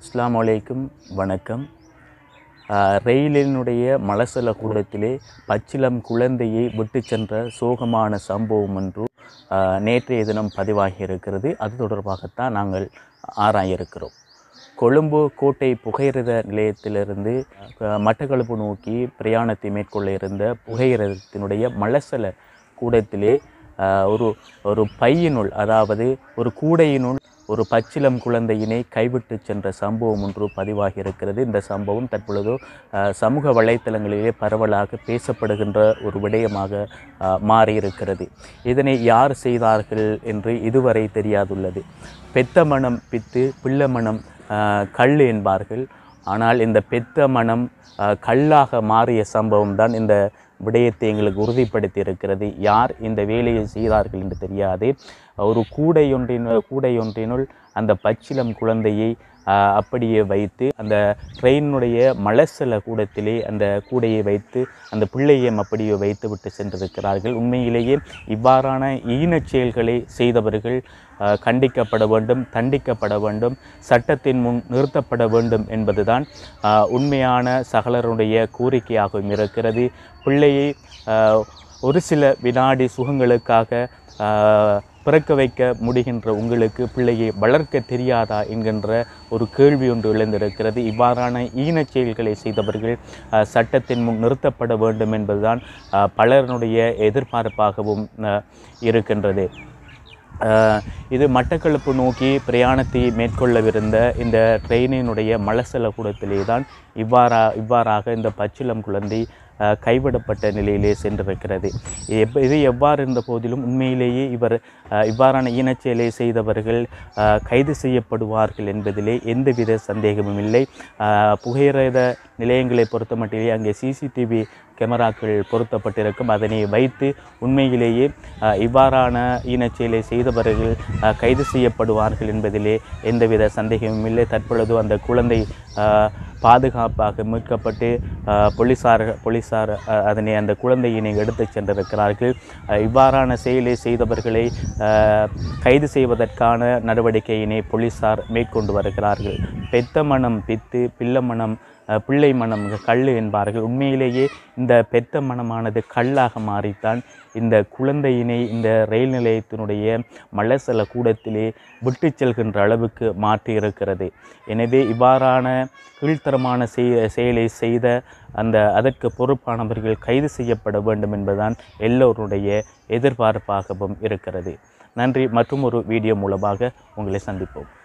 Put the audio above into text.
அஸ்ஸலாமு அலைக்கும் வணக்கம் ஆஹ், ரயிலினுடைய மலசல கூடத்திலே பச்சிலம் குழந்தையை விட்டு சென்ற சோகமான சம்பவம் ஒன்று ஆஹ், நேற்றைய தினம் பதிவாகி இருக்கிறது அது தொடர்பாகத்தான் நாங்கள் ஆராயிருக்கிறோம் கொழும்பு கோட்டை புகையிரத நிலையத்திலிருந்து ஆஹ், மட்டக்களப்பு நோக்கி பிரயாணத்தை மேற்கொள்ள இருந்த புகையிரதத்தினுடைய மலசல கூடத்திலே ஆஹ், ஒரு ஒரு பையினுள் அதாவது ஒரு கூடையினுள் ஒரு பச்சிலம் குழந்தையினை கைவிட்டு சென்ற சம்பவம் ஒன்று பதிவாகி இருக்கிறது இந்த சம்பவம் தற்பொழுது அஹ், சமூக வலைத்தளங்களிலே பரவலாக பேசப்படுகின்ற ஒரு விடயமாக அஹ், மாறியிருக்கிறது இதனை யார் செய்தார்கள் என்று இதுவரை தெரியாதுள்ளது பெத்த மனம் பித்து பிள்ளை மனம் அஹ், கல் என்பார்கள் ஆனால் இந்த பெத்த மனம் அஹ், கல்லாக மாறிய சம்பவம் தான் இந்த விடயத்தை எங்களுக்கு உறுதிப்படுத்தி இருக்கிறது யார் இந்த வேலையை செய்தார்கள் என்று தெரியாது ஒரு கூடையொன்றினுள் கூடையொன்றினுள் அந்த பச்சிலம் குழந்தையை ஆஹ், அப்படியே வைத்து அந்த ட்ரெயினுடைய மலசல கூடத்திலே அந்த கூடையை வைத்து அந்த பிள்ளையையும் அப்படியே வைத்து விட்டு சென்றிருக்கிறார்கள் உண்மையிலேயே இவ்வாறான ஈனச் செயல்களை செய்தவர்கள் ஆஹ், கண்டிக்கப்பட வேண்டும் தண்டிக்கப்பட வேண்டும் சட்டத்தின் முன் நிறுத்தப்பட வேண்டும் என்பதுதான் ஆஹ், உண்மையான சகலருடைய கோரிக்கையாகவும் இருக்கிறது பிள்ளையை ஆஹ், ஒரு சில வினாடி சுகங்களுக்காக ஆஹ், பிறக்க வைக்க முடிகின்ற உங்களுக்கு பிள்ளையை வளர்க்க தெரியாதா என்கின்ற ஒரு கேள்வி ஒன்று எழுந்திருக்கிறது இவ்வாறான ஈனச் செயல்களை செய்தவர்கள் ஆஹ், சட்டத்தின் முன் நிறுத்தப்பட வேண்டும் என்பதுதான் ஆஹ், பலருடைய எதிர்பார்ப்பாகவும் ஆஹ், இருக்கின்றது ஆஹ், இது மட்டக்களப்பு நோக்கி பிரயாணத்தை மேற்கொள்ளவிருந்த இந்த ட்ரெயினினுடைய மலசல கூடத்திலே தான் இவ்வாறா இவ்வாறாக இந்த பச்சிளம் குழந்தை ஆஹ், கைவிடப்பட்ட நிலையிலே சென்றிருக்கிறது எப் இது எவ்வாறு இருந்த போதிலும் உண்மையிலேயே இவர் ஆஹ், இவ்வாறான ஈனச்செயலை செய்தவர்கள் ஆஹ், கைது செய்யப்படுவார்கள் என்பதிலே எந்தவித சந்தேகமும் இல்லை ஆஹ், புகையிரத நிலையங்களை பொறுத்தமட்டிலே அங்கே சிசிடிவி கேமராக்கள் பொருத்தப்பட்டிருக்கும் அதனை வைத்து உண்மையிலேயே ஆஹ், இவ்வாறான ஈனச்செயலை செய்தவர்கள் ஆஹ், கைது செய்யப்படுவார்கள் என்பதிலே எந்தவித சந்தேகமும் இல்லை தற்பொழுது அந்த குழந்தை ஆஹ், பாதுகாப்பாக மீட்கப்பட்டு ஆஹ், போலீசார் போலீசார் ஆஹ், அதனை அந்த குழந்தையினை எடுத்துச் சென்றிருக்கிறார்கள் ஆஹ், இவ்வாறான செயலை செய்தவர்களை ஆஹ், கைது செய்வதற்கான நடவடிக்கையினை போலீசார் மேற்கொண்டு வருகிறார்கள் பெத்த மனம் பித்து பிள்ளை மனம் அஹ், பிள்ளை மனம் கல் என்பார்கள் உண்மையிலேயே இந்த பெத்த மனமானது கல்லாக மாறித்தான் இந்த குழந்தையினை இந்த ரயில் நிலையத்தினுடைய மலசல கூடத்திலே விட்டு செல்கின்ற அளவுக்கு மாற்றி இருக்கிறது எனவே இவ்வாறான கீழ்த்தரமான செய செயலை செய்த அந்த அதற்கு பொறுப்பானவர்கள் கைது செய்யப்பட வேண்டும் என்பதுதான் எல்லோருடைய எதிர்பார்ப்பாகவும் இருக்கிறது நன்றி மற்றும் ஒரு வீடியோ மூலமாக உங்களை சந்திப்போம்